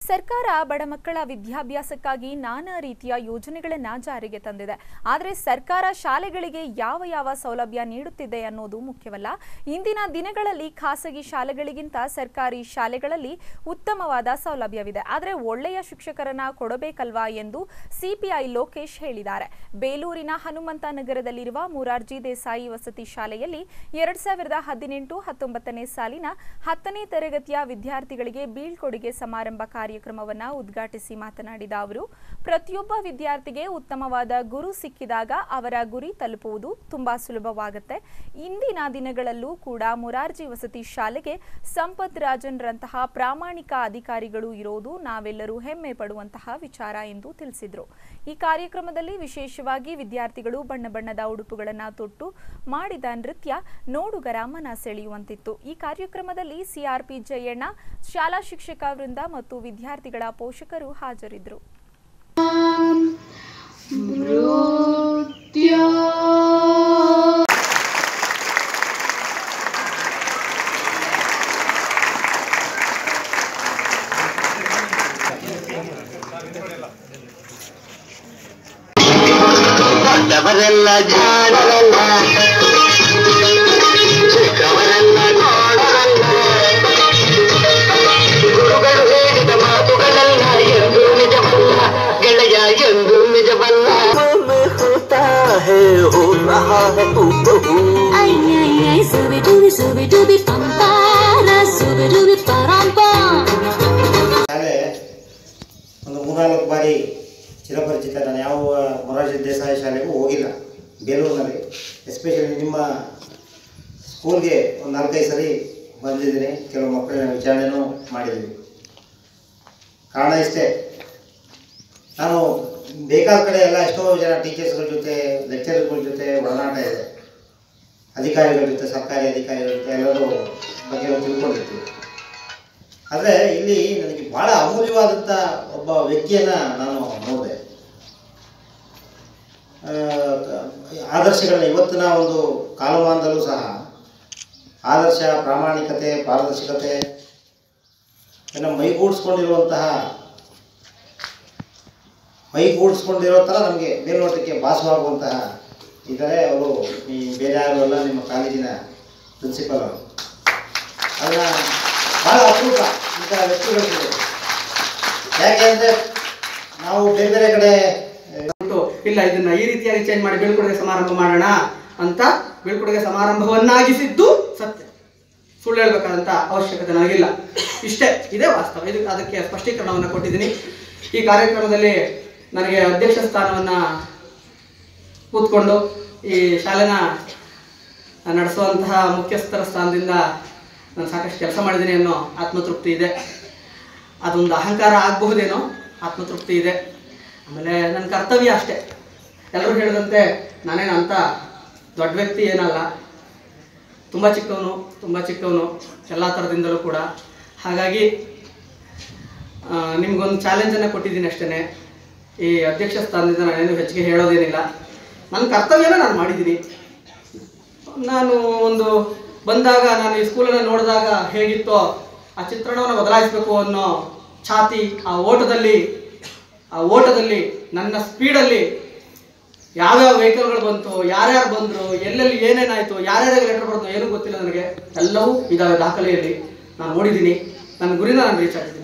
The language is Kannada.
ಸರ್ಕಾರ ಬಡ ಮಕ್ಕಳ ವಿದ್ಯಾಭ್ಯಾಸಕ್ಕಾಗಿ ನಾನಾ ರೀತಿಯ ಯೋಜನೆಗಳನ್ನ ಜಾರಿಗೆ ತಂದಿದೆ ಆದರೆ ಸರ್ಕಾರ ಶಾಲೆಗಳಿಗೆ ಯಾವ ಯಾವ ಸೌಲಭ್ಯ ನೀಡುತ್ತಿದೆ ಅನ್ನೋದು ಮುಖ್ಯವಲ್ಲ ಇಂದಿನ ದಿನಗಳಲ್ಲಿ ಖಾಸಗಿ ಶಾಲೆಗಳಿಗಿಂತ ಸರ್ಕಾರಿ ಶಾಲೆಗಳಲ್ಲಿ ಉತ್ತಮವಾದ ಸೌಲಭ್ಯವಿದೆ ಆದರೆ ಒಳ್ಳೆಯ ಶಿಕ್ಷಕರನ್ನ ಕೊಡಬೇಕಲ್ವಾ ಎಂದು ಸಿಪಿಐ ಲೋಕೇಶ್ ಹೇಳಿದ್ದಾರೆ ಬೇಲೂರಿನ ಹನುಮಂತ ನಗರದಲ್ಲಿರುವ ಮುರಾರ್ಜಿ ದೇಸಾಯಿ ವಸತಿ ಶಾಲೆಯಲ್ಲಿ ಎರಡ್ ಸಾವಿರದ ಹದಿನೆಂಟು ಹತ್ತೊಂಬತ್ತನೇ ಸಾಲಿನ ಹತ್ತನೇ ತರಗತಿಯ ವಿದ್ಯಾರ್ಥಿಗಳಿಗೆ ಬೀಳ್ಕೊಡುಗೆ ಸಮಾರಂಭ ಕಾರ್ಯಕ್ರಮವನ್ನು ಉದ್ಘಾಟಿಸಿ ಮಾತನಾಡಿದ ಅವರು ಪ್ರತಿಯೊಬ್ಬ ವಿದ್ಯಾರ್ಥಿಗೆ ಉತ್ತಮವಾದ ಗುರು ಸಿಕ್ಕಿದಾಗ ಅವರ ಗುರಿ ತಲುಪುವುದು ತುಂಬಾ ಸುಲಭವಾಗುತ್ತೆ ಇಂದಿನ ದಿನಗಳಲ್ಲೂ ಕೂಡ ಮುರಾರ್ಜಿ ವಸತಿ ಶಾಲೆಗೆ ಸಂಪತ್ ರಾಜನ್ರಂತಹ ಪ್ರಾಮಾಣಿಕ ಅಧಿಕಾರಿಗಳು ಇರೋದು ನಾವೆಲ್ಲರೂ ಹೆಮ್ಮೆ ಪಡುವಂತಹ ವಿಚಾರ ಎಂದು ತಿಳಿಸಿದರು ಈ ಕಾರ್ಯಕ್ರಮದಲ್ಲಿ ವಿಶೇಷವಾಗಿ ವಿದ್ಯಾರ್ಥಿಗಳು ಬಣ್ಣ ಬಣ್ಣದ ಉಡುಪುಗಳನ್ನು ತೊಟ್ಟು ಮಾಡಿದ ನೃತ್ಯ ನೋಡುಗರ ಮನ ಸೆಳೆಯುವಂತಿತ್ತು ಈ ಕಾರ್ಯಕ್ರಮದಲ್ಲಿ ಸಿಆರ್ಪಿ ಜಯಣ್ಣ ಶಾಲಾ ಶಿಕ್ಷಕ ವೃಂದ ಮತ್ತು ವಿದ್ಯಾರ್ಥಿಗಳ ಪೋಷಕರು ಹಾಜರಿದ್ದರು ದೊಡ್ಡವರೆಲ್ಲ ಜಾಣರಲ್ಲ ಚಿಕ್ಕವರೆಲ್ಲ ನೋಡರಲ್ಲ ಗುರುಗಳು ಹೇಳಿದ ಮಾತುಗಳೆಲ್ಲ ಎಂದು ನಿಜವಲ್ಲ ಗೆಳೆಯ ಎಂದು ನಿಜವಲ್ಲ ಹೋತಾ ಹೇ ಹೋ ರಹಾ ಹೇ ಹೂಬಹೂ Ay, ay, ay, sube dubi, sube dubi, pampara, sube dubi, parampa. ಶಾಲೆ ಒಂದು ಮೂರ್ನಾಲ್ಕು ಬಾರಿ ಚಿರಪರಿಚಿತ ನಾನು ಯಾವ ಮೊರಾರ್ಜಿ ದೇಸಾಯಿ ಶಾಲೆಗೂ ಹೋಗಿಲ್ಲ ಬೇಲೂರಿನಲ್ಲಿ ಎಸ್ಪೆಷಲಿ ನಿಮ್ಮ ಸ್ಕೂಲ್ಗೆ ಒಂದು ನಾಲ್ಕೈದು ಸರಿ ಬಂದಿದ್ದೀನಿ ಕೆಲವು ಮಕ್ಕಳನ್ನ ವಿಚಾರಣೆನೂ ಮಾಡಿದ್ದೀನಿ ಕಾರಣ ಇಷ್ಟೇ ನಾನು ಬೇಕಾದ ಕಡೆ ಎಲ್ಲ ಎಷ್ಟೋ ಜನ ಟೀಚರ್ಸ್ಗಳ ಜೊತೆ ಲೆಕ್ಚರ್ಗಳ ಜೊತೆ ಒಡನಾಟ ಇದೆ ಅಧಿಕಾರಿಗಳ ಜೊತೆ ಸರ್ಕಾರಿ ಅಧಿಕಾರಿಗಳ ಜೊತೆ ಎಲ್ಲರೂ ಬಗ್ಗೆ ನಾವು ತಿಳ್ಕೊಂಡಿರ್ತೀವಿ ಆದರೆ ಇಲ್ಲಿ ನನಗೆ ಬಹಳ ಅಮೂಲ್ಯವಾದಂಥ ಒಬ್ಬ ವ್ಯಕ್ತಿಯನ್ನು ನಾನು ನೋಡಿದೆ ಆದರ್ಶಗಳನ್ನ ಇವತ್ತಿನ ಒಂದು ಕಾಲಮಾನದಲ್ಲೂ ಸಹ ಆದರ್ಶ ಪ್ರಾಮಾಣಿಕತೆ ಪಾರದರ್ಶಕತೆ ಇನ್ನು ಮೈಗೂಡಿಸ್ಕೊಂಡಿರುವಂತಹ ಮೈಗೂಡಿಸ್ಕೊಂಡಿರೋ ಥರ ನಮಗೆ ಮೇಲ್ನೋಟಕ್ಕೆ ಭಾಸವಾಗುವಂತಹ ಇದ್ದಾರೆ ಅವರು ಈ ಬೇರೆ ಯಾರು ಅಲ್ಲ ನಿಮ್ಮ ಕಾಲೇಜಿನ ಪ್ರಿನ್ಸಿಪಲ್ ಅವರು ಅದನ್ನ ಭಾಳ ಅಪರೂಪ ಇಂಥ ವ್ಯಕ್ತಿಗಳು ಯಾಕೆ ಅಂದರೆ ನಾವು ಬೇರೆ ಬೇರೆ ಕಡೆ ಉಂಟು ಇಲ್ಲ ಇದನ್ನ ಈ ರೀತಿಯಾಗಿ ಚೇಂಜ್ ಮಾಡಿ ಬೀಳ್ಕೊಡುಗೆ ಸಮಾರಂಭ ಮಾಡೋಣ ಅಂತ ಬೀಳ್ಕೊಡುಗೆ ಸಮಾರಂಭವನ್ನಾಗಿಸಿದ್ದು ಸತ್ಯ ಸುಳ್ಳು ಹೇಳ್ಬೇಕಾದಂತ ಅವಶ್ಯಕತೆ ನನಗಿಲ್ಲ ಇಷ್ಟೇ ಇದೇ ವಾಸ್ತವ ಇದು ಅದಕ್ಕೆ ಸ್ಪಷ್ಟೀಕರಣವನ್ನು ಕೊಟ್ಟಿದ್ದೀನಿ ಈ ಕಾರ್ಯಕ್ರಮದಲ್ಲಿ ನನಗೆ ಅಧ್ಯಕ್ಷ ಸ್ಥಾನವನ್ನ ಕೂತ್ಕೊಂಡು ಈ ಶಾಲೆನ ನಡೆಸುವಂತಹ ಮುಖ್ಯಸ್ಥರ ಸ್ಥಾನದಿಂದ ನಾನು ಸಾಕಷ್ಟು ಕೆಲಸ ಮಾಡಿದ್ದೀನಿ ಅನ್ನೋ ಆತ್ಮತೃಪ್ತಿ ಇದೆ ಅದೊಂದು ಅಹಂಕಾರ ಆಗಬಹುದೇನೋ ಆತ್ಮತೃಪ್ತಿ ಇದೆ ಆಮೇಲೆ ನನ್ನ ಕರ್ತವ್ಯ ಅಷ್ಟೇ ಎಲ್ಲರೂ ಹೇಳಿದಂತೆ ನಾನೇನು ಅಂತ ದೊಡ್ಡ ವ್ಯಕ್ತಿ ಏನಲ್ಲ ತುಂಬ ಚಿಕ್ಕವನು ತುಂಬ ಚಿಕ್ಕವನು ಎಲ್ಲ ಥರದಿಂದಲೂ ಕೂಡ ಹಾಗಾಗಿ ಆ, ನಿಮ್ಗೊಂದು ಚಾಲೆಂಜನ್ನು ಕೊಟ್ಟಿದ್ದೀನಿ ಅಷ್ಟೇ ಈ ಅಧ್ಯಕ್ಷ ಸ್ಥಾನದಿಂದ ನಾನೇನು ಹೆಚ್ಚಿಗೆ ಹೇಳೋದೇನಿಲ್ಲ ನನ್ನ ಕರ್ತವ್ಯನ ನಾನು ಮಾಡಿದ್ದೀನಿ ನಾನು ಒಂದು ಬಂದಾಗ ನಾನು ಈ ಸ್ಕೂಲನ್ನು ನೋಡಿದಾಗ ಹೇಗಿತ್ತೋ ಆ ಚಿತ್ರಣವನ್ನು ಬದಲಾಯಿಸಬೇಕು ಅನ್ನೋ ಛಾತಿ ಆ ಓಟದಲ್ಲಿ ಆ ಓಟದಲ್ಲಿ ನನ್ನ ಸ್ಪೀಡಲ್ಲಿ ಯಾವ್ಯಾವ ವೆಹಿಕಲ್ಗಳು ಬಂತು ಯಾರ್ಯಾರು ಬಂದರು ಎಲ್ಲೆಲ್ಲಿ ಏನೇನಾಯಿತು ಯಾರ್ಯಾರಿಗೆ ಲೆಟರ್ ಬಂತು ಏನೂ ಗೊತ್ತಿಲ್ಲ ನನಗೆ ಎಲ್ಲವೂ ಇದಾವೆ ದಾಖಲೆಯಲ್ಲಿ ನಾನು ನೋಡಿದ್ದೀನಿ ನನ್ನ ಗುರಿನ ನಾನು ರೀಚ್ ಆಗಿದ್ದೀನಿ